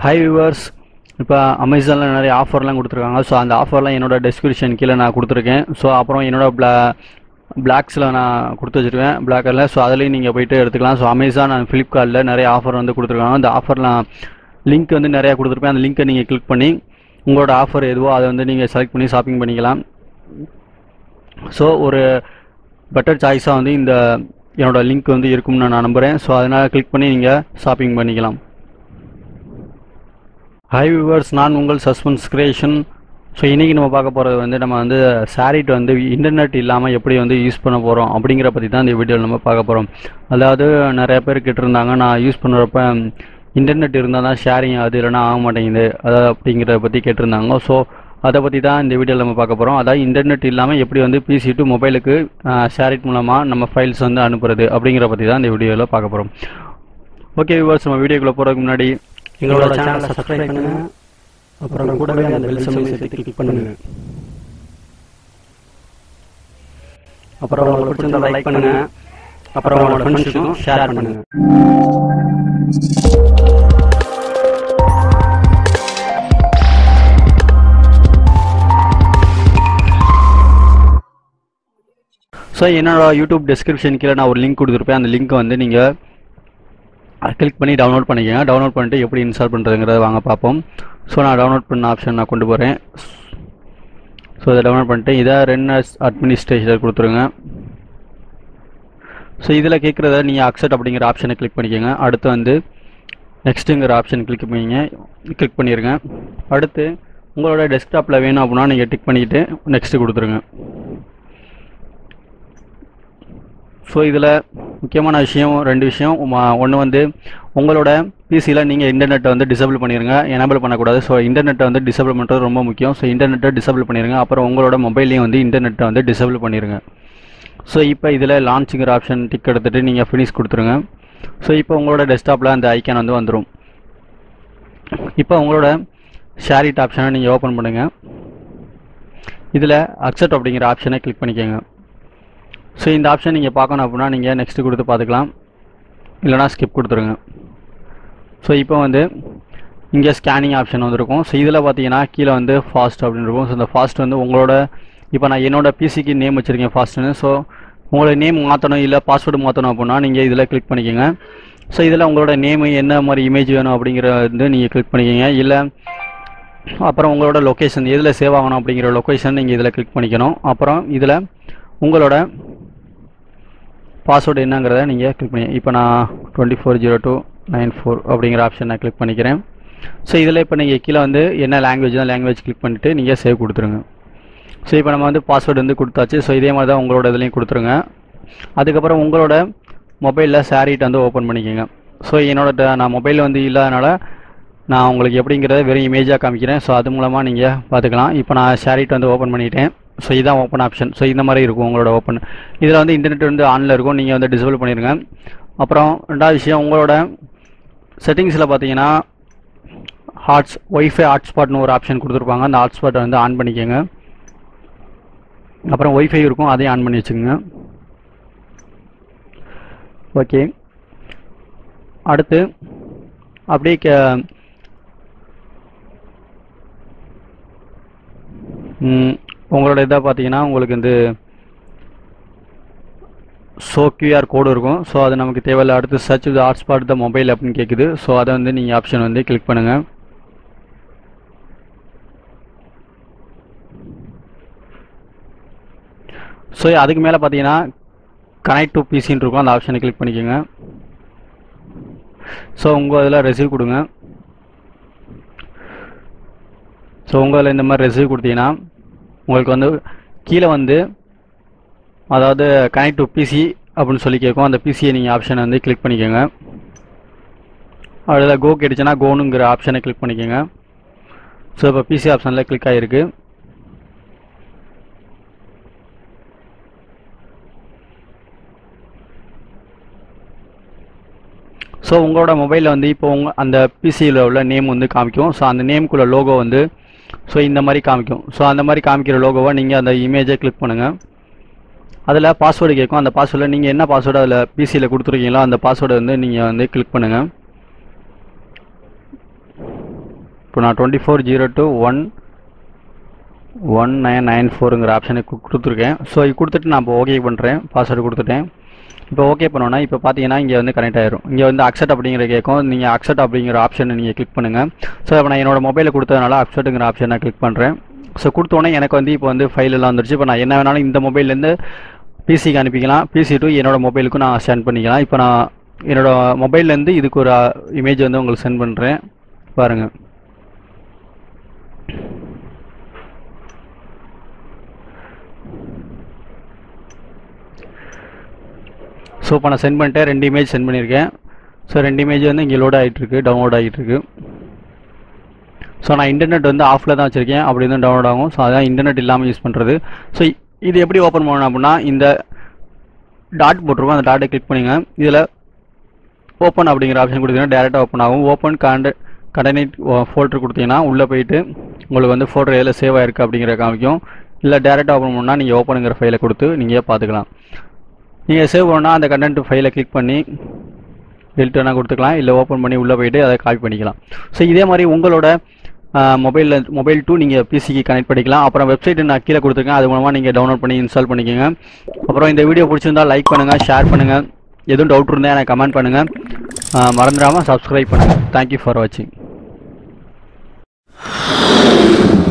high viewers இப்போ அமேசானில் நிறைய ஆஃபர்லாம் கொடுத்துருக்காங்க ஸோ அந்த ஆஃபர்லாம் என்னோட டெஸ்கிரிப்ஷன் கீழே நான் கொடுத்துருக்கேன் ஸோ அப்புறம் என்னோட பிளா பிளாக்ஸில் நான் கொடுத்து வச்சுருக்கேன் பிளாக்கரில் ஸோ அதுலேயும் நீங்கள் போயிட்டு எடுத்துக்கலாம் ஸோ அமேசான் அண்ட் ஃப்ளிப்கார்ட்டில் நிறைய ஆஃபர் வந்து கொடுத்துருக்காங்க அந்த ஆஃபர்லாம் லிங்க் வந்து நிறையா கொடுத்துருப்பேன் அந்த லிங்க்கை நீங்கள் கிளிக் பண்ணி உங்களோட ஆஃபர் எதுவோ அதை வந்து நீங்கள் செலக்ட் பண்ணி ஷாப்பிங் பண்ணிக்கலாம் ஸோ ஒரு பெட்டர் சாய்ஸாக வந்து இந்த என்னோட லிங்க் வந்து இருக்கும்னு நான் நம்புகிறேன் ஸோ அதனால் கிளிக் பண்ணி நீங்கள் ஷாப்பிங் பண்ணிக்கலாம் ஹை வியூவர்ஸ் நான் உங்கள் சஸ்பென்ஸ் கிரியேஷன் ஸோ இன்றைக்கி நம்ம பார்க்க போகிறது வந்து நம்ம வந்து சாரிட் வந்து இன்டர்நெட் இல்லாமல் எப்படி வந்து யூஸ் பண்ண போகிறோம் அப்படிங்கிற பற்றி தான் இந்த வீடியோவில் நம்ம பார்க்க போகிறோம் அதாவது நிறைய பேர் கேட்டிருந்தாங்க நான் யூஸ் பண்ணுறப்ப இன்டர்நெட் இருந்தால் தான் ஷேரிங் ஆகுது இல்லைனா ஆக மாட்டேங்குது அதாவது அப்படிங்கிறத பற்றி கேட்டிருந்தாங்க ஸோ அதை பற்றி தான் இந்த வீடியோவில் நம்ம பார்க்க போகிறோம் அதாவது இன்டர்நெட் இல்லாமல் எப்படி வந்து பிசி டு மொபைலுக்கு ஷேரிட் மூலமாக நம்ம ஃபைல்ஸ் வந்து அனுப்புறது அப்படிங்கிற பற்றி தான் இந்த வீடியோவில் பார்க்க போகிறோம் ஓகே வியூவர்ஸ் நம்ம வீடியோக்குள்ளே போகிறதுக்கு முன்னாடி எங்களோட சேனலை சப்ஸ்கிரைப் பண்ணுங்க அப்புறம் கூடவே அந்த பெல் சிம்பிள் சேர்த்து கிளிக் பண்ணுங்க அப்புறம் உங்களுக்கு பிடிச்சிருந்தா லைக் பண்ணுங்க அப்புறம் உங்களோட ஃப்ரெண்ட்ஸுக்கும் ஷேர் பண்ணுங்க ஸோ என்னோட யூடியூப் டிஸ்கிரிப்ஷன் கீழே நான் ஒரு லிங்க் கொடுத்துருப்பேன் அந்த லிங்க்கை வந்து நீங்கள் கிளிக் பண்ணி டவுன்லோட் பண்ணிக்கோங்க டவுன்லோட் பண்ணிட்டு எப்படி இன்ஸ்டால் பண்ணுறதுங்கிறத வாங்க பார்ப்போம் ஸோ நான் டவுன்லோட் பண்ண ஆப்ஷன் நான் கொண்டு போகிறேன் ஸோ இதை டவுன்லோட் பண்ணிட்டு இதை ரெண்டு அட்மினிஸ்ட்ரேஷனில் கொடுத்துருங்க ஸோ இதில் கேட்குறத நீங்கள் அக்செப்ட் அப்படிங்கிற ஆப்ஷனை கிளிக் பண்ணிக்கோங்க அடுத்து வந்து நெக்ஸ்ட்டுங்கிற ஆப்ஷன் கிளிக் பண்ணிங்க கிளிக் பண்ணிடுங்க அடுத்து உங்களோட டெஸ்க்டாப்பில் வேணும் அப்படின்னா நீங்கள் டிக் பண்ணிக்கிட்டு நெக்ஸ்ட்டு கொடுத்துருங்க ஸோ இதில் முக்கியமான விஷயம் ரெண்டு விஷயம் ஒன்று வந்து உங்களோட பிசியில் நீங்கள் இன்டர்நெட்டை வந்து டிசபிள் பண்ணிடுங்க எனபிள் பண்ணக்கூடாது ஸோ இன்டர்நெட்டை வந்து டிசபிள் பண்ணுறது ரொம்ப முக்கியம் ஸோ இன்டர்நெட்டை டிசபிள் பண்ணிடுங்க அப்புறம் உங்களோட மொபைல்லையும் வந்து இன்டர்நெட்டை வந்து டிசபிள் பண்ணிடுங்க ஸோ இப்போ இதில் லான்ச்சுங்கிற ஆப்ஷன் டிக் எடுத்துகிட்டு நீங்கள் ஃபினிஷ் கொடுத்துருங்க ஸோ இப்போ உங்களோட டெஸ்க்டாப்பில் அந்த ஐக்கான் வந்து வந்துடும் இப்போ உங்களோட ஷேரிட் ஆப்ஷனை நீங்கள் ஓப்பன் பண்ணுங்கள் இதில் அக்செப்ட் அப்படிங்கிற ஆப்ஷனை கிளிக் பண்ணிக்கோங்க ஸோ இந்த ஆப்ஷன் நீங்கள் பார்க்கணும் அப்படின்னா நீங்கள் நெக்ஸ்ட்டு கொடுத்து பார்த்துக்கலாம் இல்லைனா ஸ்கிப் கொடுத்துருங்க ஸோ இப்போ வந்து இங்கே ஸ்கேனிங் ஆப்ஷன் வந்துருக்கும் ஸோ இதில் பார்த்தீங்கன்னா கீழே வந்து ஃபாஸ்ட் அப்படின்னு இருக்கும் ஸோ இந்த ஃபாஸ்ட் வந்து உங்களோட இப்போ நான் என்னோட பிசிக்கு நேம் வச்சுருக்கேன் ஃபாஸ்ட்டுன்னு ஸோ உங்களோட நேம் மாற்றணும் இல்லை பாஸ்வேர்டு மாற்றணும் அப்படின்னா நீங்கள் இதில் கிளிக் பண்ணிக்கோங்க ஸோ இதில் உங்களோட நேமு என்ன மாதிரி இமேஜ் வேணும் அப்படிங்கிறத வந்து நீங்கள் கிளிக் பண்ணிக்கோங்க இல்லை அப்புறம் உங்களோட லொக்கேஷன் எதில் சேவ் ஆகணும் அப்படிங்கிற லொக்கேஷன் நீங்கள் இதில் கிளிக் பண்ணிக்கணும் அப்புறம் இதில் உங்களோட பாஸ்வேர்டு என்னங்கிறத நீங்கள் கிளிக் பண்ணி இப்போ நான் twenty four zero two nine four அப்படிங்கிற ஆப்ஷன் நான் கிளிக் பண்ணிக்கிறேன் ஸோ இதில் இப்போ நீங்கள் கீழே வந்து என்ன லாங்குவேஜ் தான் லாங்குவேஜ் கிளிக் பண்ணிவிட்டு நீங்கள் சேவ் கொடுத்துருங்க ஸோ இப்போ நம்ம வந்து பாஸ்வேர்டு வந்து கொடுத்தாச்சு ஸோ இதே மாதிரி தான் உங்களோட இதுலேயும் கொடுத்துருங்க அதுக்கப்புறம் உங்களோட மொபைலில் சாரிட் வந்து ஓப்பன் பண்ணிக்கோங்க ஸோ என்னோட நான் மொபைலில் வந்து இல்லாதனால நான் உங்களுக்கு எப்படிங்கிறத வெறும் இமேஜாக காமிக்கிறேன் ஸோ அது மூலமாக நீங்கள் பார்த்துக்கலாம் இப்போ நான் ஷேரிட் வந்து ஓப்பன் பண்ணிட்டேன் ஸோ இதான் ஓப்பன் ஆப்ஷன் ஸோ இந்த மாதிரி இருக்கும் உங்களோட ஓப்பன் இதில் வந்து இன்டர்நெட் வந்து ஆனில் இருக்கும் நீங்கள் வந்து டிசபிள் பண்ணிடுங்க அப்புறம் ரெண்டாவது விஷயம் உங்களோட செட்டிங்ஸில் பார்த்தீங்கன்னா ஹாட்ஸ் ஒய்ஃபை ஹாட்ஸ்பாட்னு ஒரு ஆப்ஷன் கொடுத்துருப்பாங்க அந்த ஹாட்ஸ்பாட்டை வந்து ஆன் பண்ணிக்கோங்க அப்புறம் ஒய்ஃபை இருக்கும் அதையும் ஆன் பண்ணி வச்சுக்கோங்க ஓகே அடுத்து அப்படியே கே உங்களோட இதாக பார்த்தீங்கன்னா உங்களுக்கு வந்து ஸோ கியூஆர் கோடு இருக்கும் ஸோ அது நமக்கு தேவையில்ல அடுத்து search the hotspot the mobile அப்படின்னு கேட்குது ஸோ அதை வந்து நீங்கள் ஆப்ஷன் வந்து கிளிக் பண்ணுங்கள் ஸோ அதுக்கு மேலே பார்த்தீங்கன்னா கனெக்ட் டு பிசின்னு இருக்கும் அந்த ஆப்ஷனை கிளிக் பண்ணிக்கோங்க ஸோ உங்கள் இதில் ரெசிவ் கொடுங்க ஸோ உங்கள் இதில் இந்த மாதிரி ரெசிவ் கொடுத்தீங்கன்னா உங்களுக்கு வந்து கீழே வந்து அதாவது கனெக்ட் டு பிசி அப்படின்னு சொல்லி கேட்கும் அந்த பிசியை நீங்கள் ஆப்ஷனை வந்து கிளிக் பண்ணிக்கோங்க அதில் கோ கிடைச்சுன்னா கோனுங்கிற ஆப்ஷனை கிளிக் பண்ணிக்கோங்க ஸோ இப்போ பிசி ஆப்ஷனில் கிளிக் ஆகிருக்கு ஸோ உங்களோட மொபைலில் வந்து இப்போ உங்க அந்த பிசியில் உள்ள நேம் வந்து காமிக்கும் ஸோ அந்த நேமுக்குள்ள லோகோ வந்து ஸோ இந்த மாதிரி காமிக்கும் ஸோ அந்த மாதிரி காமிக்கிற லோகோவை நீங்கள் அந்த இமேஜை கிளிக் பண்ணுங்கள் அதில் பாஸ்வேர்டு கேட்கும் அந்த பாஸ்வேர்டில் நீங்கள் என்ன பாஸ்வேர்டு அதில் பிசியில் கொடுத்துருக்கீங்களோ அந்த பாஸ்வேர்டை வந்து நீங்கள் வந்து கிளிக் பண்ணுங்கள் இப்போ நான் twenty four zero two one one nine nine ஃபோருங்கிற ஆப்ஷனை கொடுத்துருக்கேன் ஸோ இது கொடுத்துட்டு நான் இப்போ ஓகே பண்ணுறேன் பாஸ்வேர்டு கொடுத்துட்டேன் இப்போ ஓகே பண்ணோன்னா இப்போ பார்த்தீங்கன்னா இங்கே வந்து கனெக்ட் ஆயிரும் இங்கே வந்து அக்செப்ட் அப்படிங்கிற கேட்கும் நீங்கள் அக்செப்ட் அப்படிங்கிற ஆப்ஷனை நீங்கள் கிளிக் பண்ணுங்கள் ஸோ இப்போ நான் என்னோட மொபைலில் கொடுத்ததுனால அக்செப்ட்டுங்கிற ஆப்ஷனை கிளிக் பண்ணுறேன் ஸோ கொடுத்தோன்னே எனக்கு வந்து இப்போ வந்து ஃபைல் எல்லாம் வந்துருச்சு இப்போ நான் என்ன வேணாலும் இந்த மொபைல்லேருந்து பிசிக்கு அனுப்பிக்கலாம் பிசி டு என்னோட மொபைலுக்கும் நான் சென்ட் பண்ணிக்கலாம் இப்போ நான் என்னோட மொபைல்லேருந்து இதுக்கு ஒரு இமேஜ் வந்து உங்களுக்கு சென்ட் பண்ணுறேன் பாருங்கள் ஸோ இப்போ நான் சென்ட் பண்ணிட்டேன் ரெண்டு இமேஜ் சென்ட் பண்ணியிருக்கேன் ஸோ ரெண்டு இமேஜ் வந்து இங்கே லோட் ஆகிட்டுருக்கு டவுன்லோட் ஆகிட்டுருக்கு ஸோ நான் இன்டர்நெட் வந்து ஆஃபில் தான் வச்சுருக்கேன் அப்படி தான் டவுன்லோட் ஆகும் ஸோ அதான் இன்டர்நெட் இல்லாமல் யூஸ் பண்ணுறது ஸோ இது எப்படி ஓப்பன் பண்ணணும் அப்படின்னா இந்த டாட் போட்டிருக்கோம் அந்த டாட்டை கிளிக் பண்ணுங்க இதில் ஓப்பன் அப்படிங்கிற ஆப்ஷன் கொடுத்தீங்கன்னா டேரெக்டாக ஓப்பன் ஆகும் ஓப்பன் காண்ட கண்டனைட் ஃபோல்டர் கொடுத்தீங்கன்னா உள்ளே போயிட்டு உங்களுக்கு வந்து ஃபோல்டர் எதில் சேவ் ஆயிருக்கு அப்படிங்கிற காமிக்கும் இல்லை டேரெக்டாக ஓப்பன் பண்ணால் நீங்கள் ஓப்பனுங்கிற ஃபைலை கொடுத்து நீங்கள் பார்த்துக்கலாம் நீங்கள் சேவ் பண்ணால் அந்த கண்டென்ட் ஃபைலை கிளிக் பண்ணி டெலிட்டனா கொடுத்துக்கலாம் இல்லை ஓப்பன் பண்ணி உள்ளே போயிட்டு அதை காப்பி பண்ணிக்கலாம் ஸோ இதே மாதிரி உங்களோட மொபைலில் மொபைல் டூ நீங்கள் பிசிக்கு கனெக்ட் பண்ணிக்கலாம் அப்புறம் வெப்சைட் நான் கீழே கொடுத்துருக்கேன் அது மூலமாக நீங்கள் டவுன்லோட் பண்ணி இன்ஸ்டால் பண்ணிக்கோங்க அப்புறம் இந்த வீடியோ பிடிச்சிருந்தா லைக் பண்ணுங்கள் ஷேர் பண்ணுங்கள் எதுவும் டவுட் இருந்தால் எனக்கு கமெண்ட் பண்ணுங்கள் மறந்துடாமல் சப்ஸ்கிரைப் பண்ணுங்கள் தேங்க்யூ ஃபார் வாட்சிங்